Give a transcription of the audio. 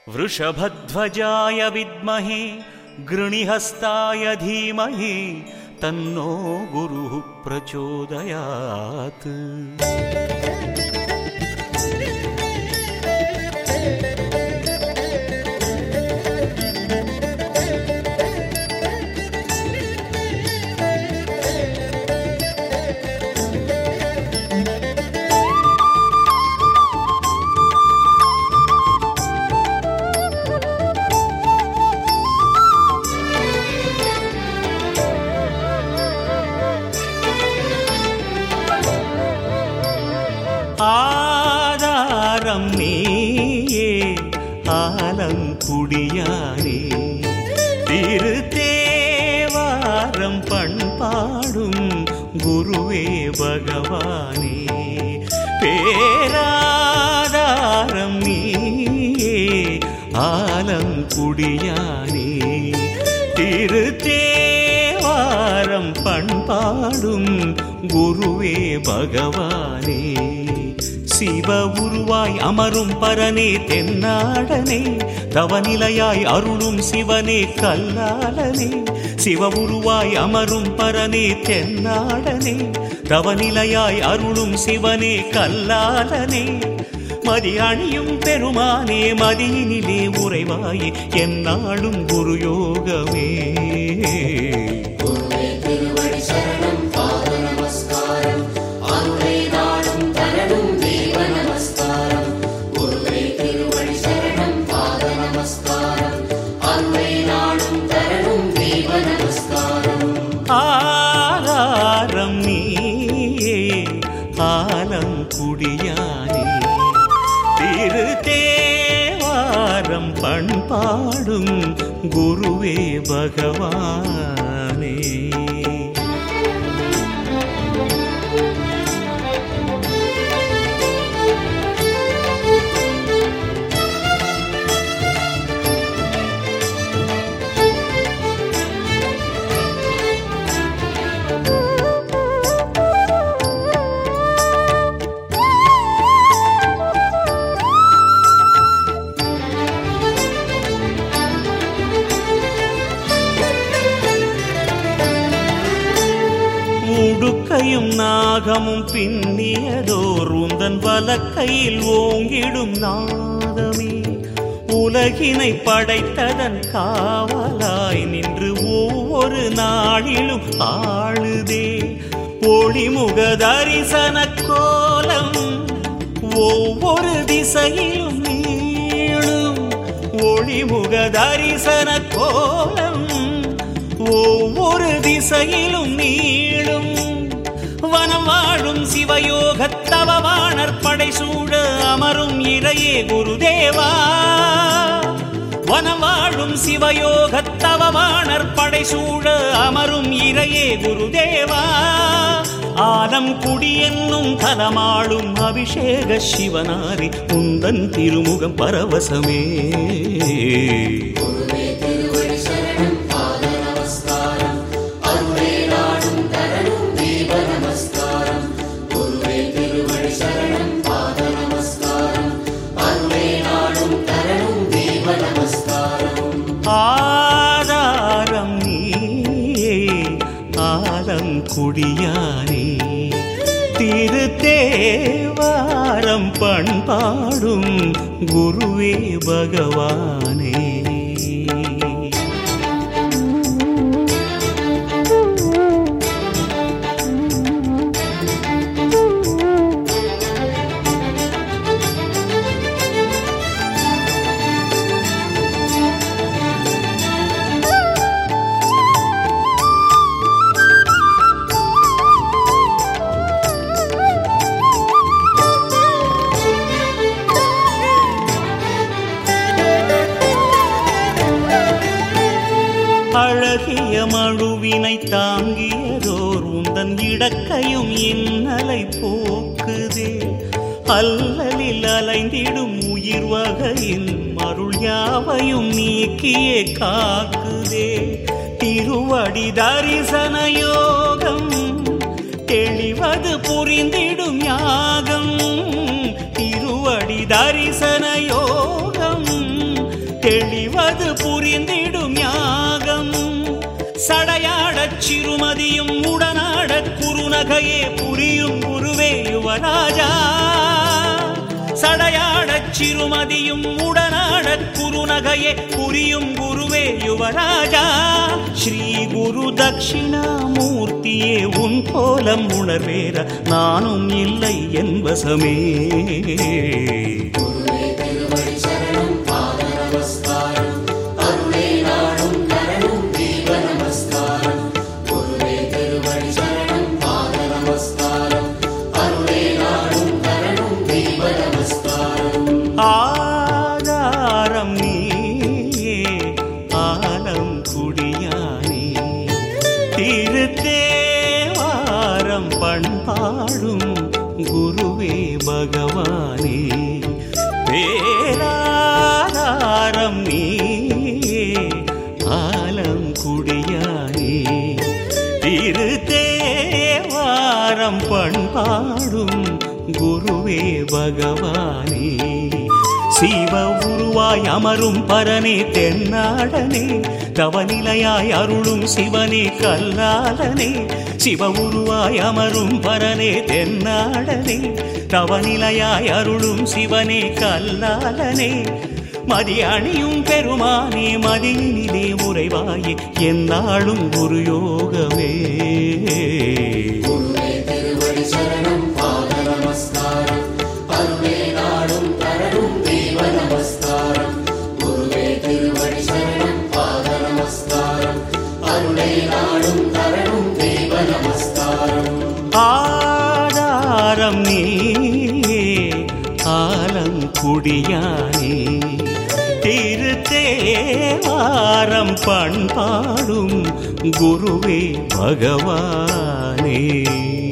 वृषभध्वजाय विद्महे गृणिहस्ताय धीमहि तन्नो गुरुः प्रचोदयात् ஆதாரம் நீயே ஆலங்குடியானே திருத்தேவாரம் பண்பாடும் குருவே பகவானே பேராதாரம் நீயே ஆலங்குடியானே திருத்தேவாரம் பண்பாடும் குருவே பகவானே சிவ உருவாய் அமரும் பரனே தென்னாடனே தவநிலையாய் அருளும் சிவனே கல்லாலனே சிவ உருவாய் அமரும் பரனே தென்னாடனே தவநிலையாய் அருளும் சிவனே கல்லாலனே மதி அணியும் பெருமானே மதியினிலே உறைவாயே என்னாலும் குரு யோகமே குருவே திருவடி சரணம் பாத நமஸ்காரம் அருளை நாடும் தரணும் தேவ நமஸ்காரம் குருவே திருவடி சரணம் பாத நமஸ்காரம் அருளை நாடும் தரணும் தேவ நமஸ்காரம் ஆதாரம் நீயே ஆலங்குடியானே திருத்தேவாரம் பண்பாடும் குருவே பகவானே உடுக்கையும் நாகமும் பின்னியதோர் உந்தன் வலக்கையில் ஓங்கிடும் நாதமே உலகினை படைத்ததன் காவலாய் நின்று ஒவ்வொரு நாளிலும் ஆளுதே ஒளிமுக தரிசன கோலம் ஒவ்வொரு திசையிலும் நீளும் ஒளிமுக தரிசன கோலம் ஒவ்வொரு திசையிலும் நீளும் வனம் வாழும் சிவயோகத்தவவாணர் படை சூழ அமரும் இறையே குருதேவா வனம் வாழும் சிவயோகத்தவவாணர் படை சூழ அமரும் இறையே குருதேவா ஆலம் குடி என்னும் தலமாளும் அபிஷேக சிவனாரி உந்தன் திருமுகம் பரவசமே குருவே திருவடி சரணம் பாத நமஸ்காரம் அருளை நாடும் தரணும் தேவ நமஸ்காரம் குருவே திருவடி சரணம் பாத நமஸ்காரம் அருளை நாடும் தரணும் தேவ நமஸ்காரம் ஆதாரம் நீயே ஆலங்குடியானே திருத்தேவாரம் பண்பாடும் குருவே பகவானே அழகிய மழுவினை தாங்கியதோர் உந்தன் இடக்கையும் இன்னலை போக்குதே அல்லலில் அலைந்திடும் உயிர் வகையின் மருள் யாவையும் நீக்கியே காக்குதே திருவடி தரிசன யோகம் தெளிவது புரிந்திடும் யாகம் திருவடி தரிசன யோகம் குறுநகையே புரியும் குருவே யுவராஜா சடையாடச் சிறுமதியும் உடனாடக் குறுநகையே புரியும் குருவே யுவராஜா ஸ்ரீ குரு தட்சிணாமூர்த்தியே உன் கோலம் உணர்வேற நானும் இல்லை என் வசமே குருவே திருவடி சரணம் பாத நமஸ்காரம் அருளே நாடும் தரணும் தீப நமஸ்காரம் குருவே திருவடி சரணம் பாத நமஸ்காரம் அருளே நாடும் தரணும் தீப நமஸ்காரம் ஆதாரம் நீயே ஆலம் குடியானே திருத்தேவாரம் பண்பாடும் குருவே பகவானே வேலாதாரம் நீயே ஆலம் குடியானே திருத்தேவாரம் பண்பாடும் குருவே பகவானே சிவ உருவாய் அமரும் பரனே தென்னாடனே தவநிலையாய் அருளும் சிவனே கல்லாலனே சிவ உருவாய் அமரும் பரனே தென்னாடனே தவநிலையாய் அருளும் சிவனே கல்லாலனே மதி அணியும் பெருமானே மதியினிலே உறைவாயே என்னாலும் ஒரு யோகமே குருவே திருவடி சரணம் பாத நமஸ்காரம் அருளே நாடும் தரணும் தீப நமஸ்காரம் குருவே திருவடி சரணம் பாத நமஸ்காரம் அருளே நாடும் தரணும் தீப நமஸ்காரம் ஆதாரம் நீயே ஆலங்குடியானே திருத்தேவாரம் பண்பாடும் குருவே பகவானே